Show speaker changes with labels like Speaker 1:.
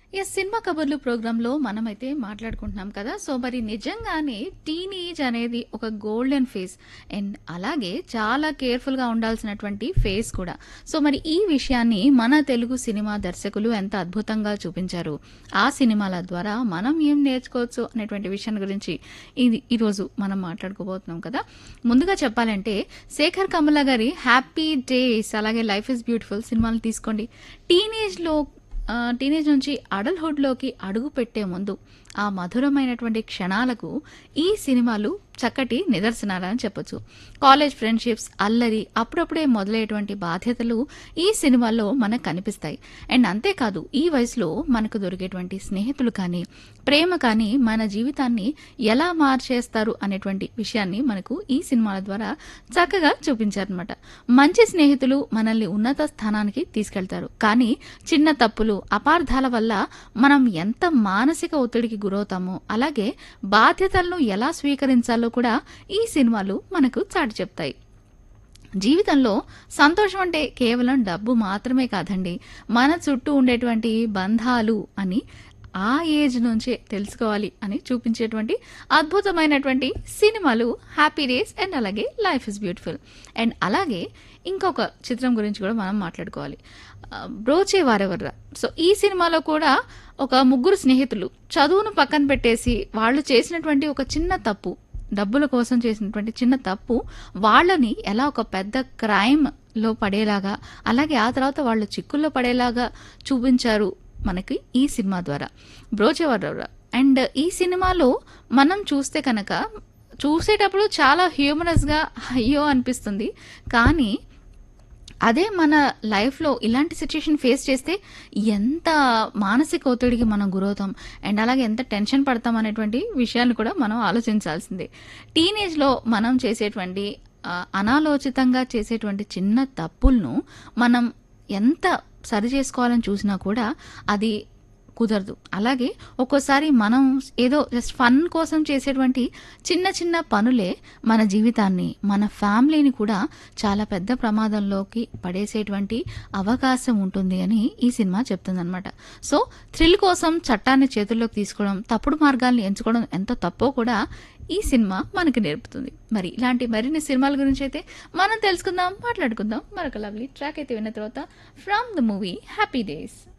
Speaker 1: yes cinema కబుర్లు ప్రోగ్రాంలో మనమైతే మాట్లాడుకుంటున్నాం కదా సో మరి నిజంగానే టీనేజ్ అనేది ఒక గోల్డెన్ ఫేజ్ అండ్ అలాగే చాలా కేర్ఫుల్గా ఉండాల్సినటువంటి ఫేజ్ కూడా సో మరి ఈ విషయాన్ని మన తెలుగు సినిమా దర్శకులు ఎంత అద్భుతంగా చూపించారు ఆ సినిమాల ద్వారా మనం ఏం నేర్చుకోవచ్చు అనేటువంటి విషయం గురించి ఇది ఈరోజు మనం మాట్లాడుకోబోతున్నాం కదా ముందుగా చెప్పాలంటే శేఖర్ కమల గారి హ్యాపీ డేస్ అలాగే లైఫ్ ఇస్ బ్యూటిఫుల్ సినిమాలు తీసుకోండి టీనేజ్లో ఆ, టీనేజ్ నుంచి అడల్హుడ్లోకి అడుగు పెట్టే ముందు ఆ మధురమైనటువంటి క్షణాలకు ఈ సినిమాలు చక్కటి నిదర్శనాలని చెప్పొచ్చు కాలేజ్ ఫ్రెండ్షిప్స్ అల్లరి అప్పుడప్పుడే మొదలయ్యేటువంటి బాధ్యతలు ఈ సినిమాల్లో మనకు కనిపిస్తాయి అండ్ అంతేకాదు ఈ వయసులో మనకు దొరికేటువంటి స్నేహితులు కానీ ప్రేమ కానీ మన జీవితాన్ని ఎలా మార్చేస్తారు అనేటువంటి విషయాన్ని మనకు ఈ సినిమాల ద్వారా చక్కగా చూపించారనమాట మంచి స్నేహితులు మనల్ని ఉన్నత స్థానానికి తీసుకెళ్తారు కానీ చిన్న తప్పులు అపార్థాల వల్ల మనం ఎంత మానసిక ఒత్తిడికి గురవుతామో అలాగే బాధ్యతలను ఎలా స్వీకరించాలో కూడా ఈ సినిమాలు మనకు చాటి చెప్తాయి జీవితంలో సంతోషం అంటే కేవలం డబ్బు మాత్రమే కాదండి మన చుట్టూ ఉండేటువంటి బంధాలు అని ఆ ఏజ్ నుంచే తెలుసుకోవాలి అని చూపించేటువంటి అద్భుతమైనటువంటి సినిమాలు హ్యాపీ డేస్ అండ్ అలాగే లైఫ్ ఇస్ బ్యూటిఫుల్ అండ్ అలాగే ఇంకొక చిత్రం గురించి కూడా మనం మాట్లాడుకోవాలి ఆ, బ్రోచే వారెవర్రా సో ఈ సినిమాలో కూడా ఒక ముగ్గురు స్నేహితులు చదువును పక్కన పెట్టేసి వాళ్ళు చేసినటువంటి ఒక చిన్న తప్పు డబ్బుల కోసం చేసినటువంటి చిన్న తప్పు వాళ్ళని ఎలా ఒక పెద్ద క్రైమ్ లో పడేలాగా అలాగే ఆ తర్వాత వాళ్ళు చిక్కుల్లో పడేలాగా చూపించారు మనకి ఈ సినిమా ద్వారా బ్రోచేవర్ అండ్ ఈ సినిమాలో మనం చూస్తే కనుక చూసేటప్పుడు చాలా హ్యూమరస్గా అయ్యో అనిపిస్తుంది కానీ అదే మన లైఫ్లో ఇలాంటి సిచ్యుయేషన్ ఫేస్ చేస్తే ఎంత మానసిక ఒత్తిడికి మనం గురవుతాం అండ్ అలాగే ఎంత టెన్షన్ పడతాం అనేటువంటి విషయాన్ని కూడా మనం ఆలోచించాల్సిందే టీనేజ్లో మనం చేసేటువంటి ఆ, అనాలోచితంగా చేసేటువంటి చిన్న తప్పులను మనం ఎంత సరి చేసుకోవాలని చూసినా కూడా అది కుదరదు అలాగే ఒక్కోసారి మనం ఏదో జస్ట్ ఫన్ కోసం చేసేటువంటి చిన్న చిన్న పనులే మన జీవితాన్ని మన ఫ్యామిలీని కూడా చాలా పెద్ద ప్రమాదంలోకి పడేసేటువంటి అవకాశం ఉంటుంది అని ఈ సినిమా చెప్తుందన్నమాట సో థ్రిల్ కోసం చట్టాన్ని చేతుల్లోకి తీసుకోవడం తప్పుడు మార్గాల్ని ఎంచుకోవడం ఎంత తప్పో కూడా ఈ సినిమా మనకి నేర్పుతుంది మరి ఇలాంటి మరిన్ని సినిమాల గురించి అయితే మనం తెలుసుకుందాం మాట్లాడుకుందాం మరొక లవ్లీ ట్రాక్ అయితే విన్న తర్వాత from the movie happy days